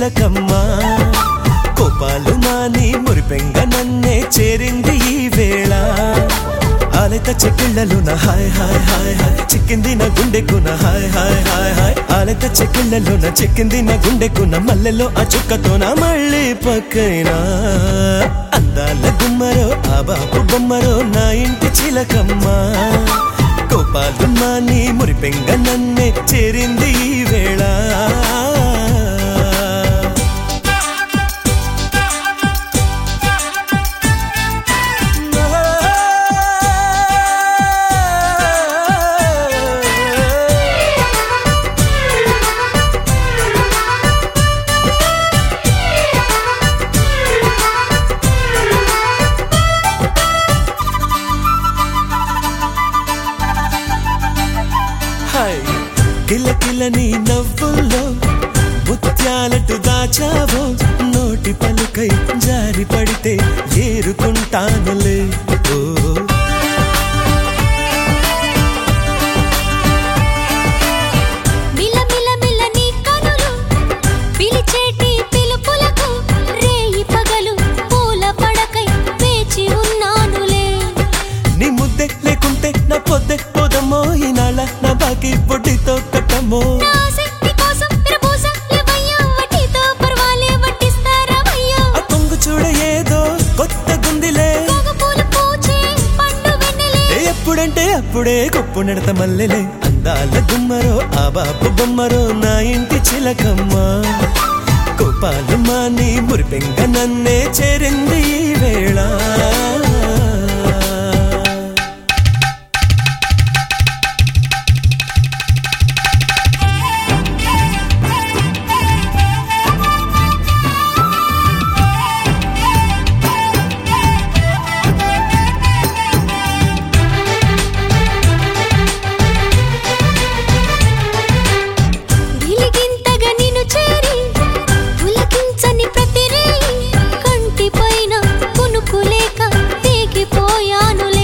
చిలకమ్మ కోపాలు మాని మురిపెంగ నన్నే చేరింది ఈ వేళ ఆలత చెక్కిళ్ళలున హాయ్ హాయ్ హాయ్ హాయ్ చిక్కింది నా గుండెకున హాయ్ హాయ్ హాయ్ హాయ్ ఆలత చెక్కిళ్ళలున చిక్కింది నా గుండెకున మల్లెలో ఆ చుక్కతోన మళ్ళీ పక్కైనా అందాల గుమ్మరో ఆ బాపు బొమ్మరో నా ఇంటి చిలకమ్మ కోపాలు మాని మురిపెంగ నన్నే చేరింది ఈ వేళ హాయ్ కిలకిల నీ నవ్వుల్లో ముత్యాలటు దాచావో నోటి పలుకై జారి పడితే ఏరుకుంటానులే ఓ మిల మిల మిల నీ కనులు పిలిచేటి పిలుపులకు రేయి పగలు పూల పడకై వేచి ఉన్నానులే నీ ముద్దె లేకుంటే నా పొద్దె పోదమ్మో ఈనాళ్ళ నా బాకి పొడ్డితో కట్టమ్మో నా ఆశ నీ కోసం విరబూస లేవయ్యా వడ్డీతో పర్వాలే వడ్డిస్తారవయ్యా ఆ కొంగు చూడ ఏదో కొత్త గుందిలే కోగ పూలు పూచే పండు వెన్నెలే ఏ ఎప్పుడంటే అప్పుడే కొప్పు నడత మల్లెలే అందాల గుమ్మరో ఆ బాపు బొమ్మరో నా ఇంటి చిలకమ్మ కోపాలు మాని మురిపెంగ నన్నే చేరింది ఈ వేళ గిలిగింతగా నిన్ను చేరి పులకించని ప్రతి రేయి కంటి పైన కునుకు లేక తెగిపోయానులే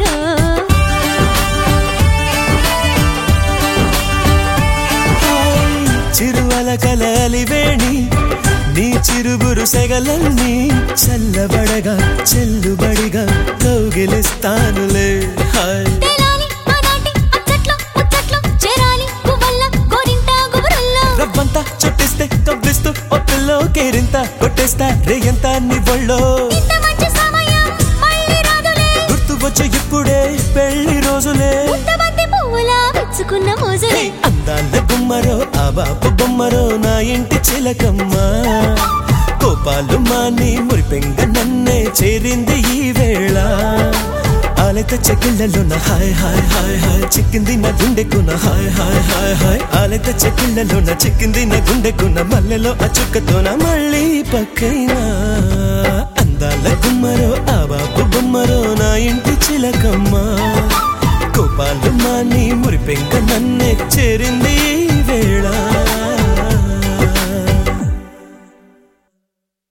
చిరువల కలలివేణి నీ చిరుబురు సెగలన్నీ చల్లబడగా చెల్లుబడిగా కౌగిలిస్తానులే హాయ్ తేలాలి ఆనాటి అచ్చట్లో ముచ్చట్లో చేరాలి పువ్వల్ల గోరింట గుబురల్లో రవ్వంతా చుట్టిస్తే కవ్విస్తూ ఓ పిల్లో కేరింత కొట్టేస్తా రేయంత నీ ఒళ్ళో ఇంత మంచి సమయం మళ్ళీ రాదులే గుర్తు వచ్చే ఇప్పుడే పెళ్లి రోజులే ఇంతమంది పువ్వులా విచ్చుకున్న మోజులే అందాల గుమ్మరో ఆ బాపు బొమ్మరో నా ఇంటి చిలకమ్మ కోపాలు మాని మురిపెంగ నన్నే చేరింది ఈ వేళ ఆలత చెక్కిళ్ళలోన హాయ్ హాయ్ హాయ్ హాయ్ చిక్కింది నా గుండెకున హాయ్ హాయ్ హాయ్ హాయ్ ఆలత చెక్కిళ్ళలోన చిక్కింది నా గుండెకున మల్లెలో ఆ చుక్కతోన మళ్ళీ పక్కైనా అందాల గుమ్మరో ఆ బాపు బొమ్మరో నా ఇంటి చిలకమ్మ కోపాలు మాని మురిపెంక నన్నే చేరింది